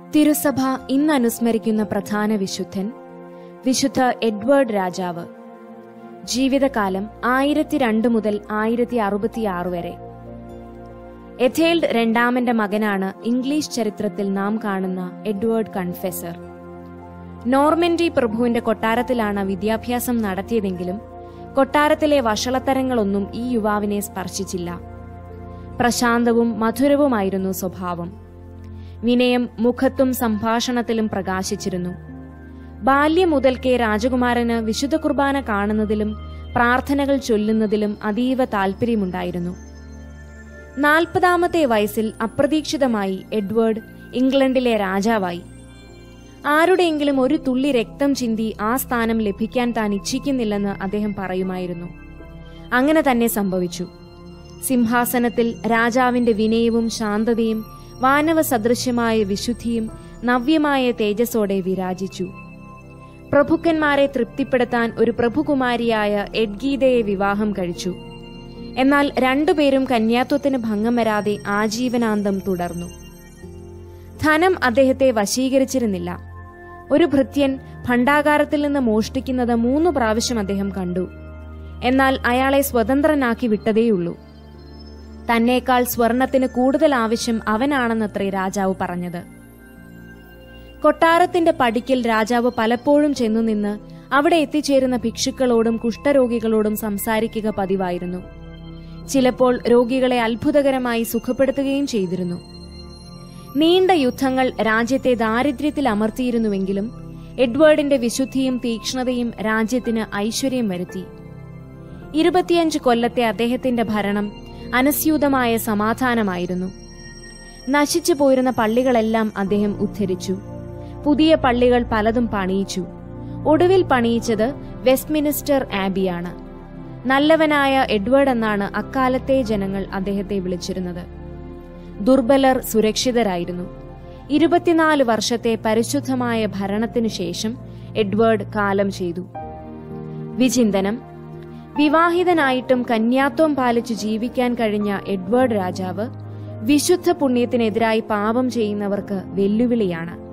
തിരുസഭ ഇന്ന് അനുസ്മരിക്കുന്ന പ്രധാന വിശുദ്ധൻ വിശുദ്ധ എഡ്വേർഡ് രാജാവ് ജീവിതകാലം ആയിരത്തി രണ്ട് മുതൽ ആയിരത്തി അറുപത്തിയാറ് വരെ എഥേൽഡ് രണ്ടാമന്റെ മകനാണ് ഇംഗ്ലീഷ് ചരിത്രത്തിൽ നാം കാണുന്ന എഡ്വേർഡ് കൺഫെസർ നോർമൻഡി പ്രഭുവിന്റെ കൊട്ടാരത്തിലാണ് വിദ്യാഭ്യാസം നടത്തിയതെങ്കിലും കൊട്ടാരത്തിലെ വഷളത്തരങ്ങളൊന്നും ഈ യുവാവിനെ സ്പർശിച്ചില്ല പ്രശാന്തവും മധുരവുമായിരുന്നു സ്വഭാവം വിനയം മുഖത്തും സംഭാഷണത്തിലും പ്രകാശിച്ചിരുന്നു ബാല്യം മുതൽക്കേ രാജകുമാരന് വിശുദ്ധ കുർബാന കാണുന്നതിലും പ്രാർത്ഥനകൾ ചൊല്ലുന്നതിലും അതീവ താൽപ്പര്യമുണ്ടായിരുന്നു നാൽപ്പതാമത്തെ വയസ്സിൽ അപ്രതീക്ഷിതമായി എഡ്വേർഡ് ഇംഗ്ലണ്ടിലെ രാജാവായി ആരുടെയെങ്കിലും ഒരു തുള്ളി രക്തം ചിന്തി ആ സ്ഥാനം ലഭിക്കാൻ താൻ ഇച്ഛിക്കുന്നില്ലെന്ന് അദ്ദേഹം പറയുമായിരുന്നു അങ്ങനെ തന്നെ സംഭവിച്ചു സിംഹാസനത്തിൽ രാജാവിന്റെ വിനയവും ശാന്തതയും വാനവ സദൃശ്യമായ വിശുദ്ധിയും നവ്യമായ തേജസ്സോടെ വിരാജിച്ചു പ്രഭുക്കന്മാരെ തൃപ്തിപ്പെടുത്താൻ ഒരു പ്രഭുകുമാരിയായ എഡ്ഗീതയെ വിവാഹം കഴിച്ചു എന്നാൽ രണ്ടുപേരും കന്യാത്വത്തിന് ഭംഗം വരാതെ ആജീവനാന്തം തുടർന്നു ധനം അദ്ദേഹത്തെ വശീകരിച്ചിരുന്നില്ല ഒരു ഭൃത്യൻ ഭണ്ഡാകാരത്തിൽ നിന്ന് മോഷ്ടിക്കുന്നത് മൂന്നു പ്രാവശ്യം അദ്ദേഹം കണ്ടു എന്നാൽ അയാളെ സ്വതന്ത്രനാക്കി വിട്ടതേയുള്ളൂ തന്നേക്കാൾ സ്വർണത്തിന് കൂടുതൽ ആവശ്യം അവനാണെന്നത്രേ രാജാവ് പറഞ്ഞത് കൊട്ടാരത്തിന്റെ പടിക്കൽ രാജാവ് പലപ്പോഴും ചെന്നു നിന്ന് അവിടെ എത്തിച്ചേരുന്ന ഭിക്ഷുക്കളോടും കുഷ്ഠരോഗികളോടും സംസാരിക്കുക പതിവായിരുന്നു ചിലപ്പോൾ രോഗികളെ അത്ഭുതകരമായി സുഖപ്പെടുത്തുകയും ചെയ്തിരുന്നു നീണ്ട യുദ്ധങ്ങൾ രാജ്യത്തെ ദാരിദ്ര്യത്തിൽ അമർത്തിയിരുന്നുവെങ്കിലും എഡ്വേർഡിന്റെ വിശുദ്ധിയും തീക്ഷ്ണതയും രാജ്യത്തിന് ഐശ്വര്യം വരുത്തി ഇരുപത്തിയഞ്ച് കൊല്ലത്തെ അദ്ദേഹത്തിന്റെ ഭരണം അനസ്യൂതമായ സമാധാനമായിരുന്നു നശിച്ചു പോയിരുന്ന പള്ളികളെല്ലാം അദ്ദേഹം ഉദ്ധരിച്ചു പുതിയ പള്ളികൾ പലതും പണിയിച്ചു ഒടുവിൽ പണിയിച്ചത് വെസ്റ്റ്മിനിസ്റ്റർ ആബിയാണ് നല്ലവനായ എഡ്വേർഡ് എന്നാണ് അക്കാലത്തെ ജനങ്ങൾ അദ്ദേഹത്തെ വിളിച്ചിരുന്നത് ദുർബലർ സുരക്ഷിതരായിരുന്നു ഇരുപത്തിനാല് വർഷത്തെ പരിശുദ്ധമായ ഭരണത്തിനു ശേഷം എഡ്വേർഡ് കാലം ചെയ്തു വിചിന്തനം വിവാഹിതനായിട്ടും കന്യാത്വം പാലിച്ചു ജീവിക്കാൻ കഴിഞ്ഞ എഡ്വേർഡ് രാജാവ് വിശുദ്ധ പുണ്യത്തിനെതിരായി പാപം ചെയ്യുന്നവർക്ക് വെല്ലുവിളിയാണ്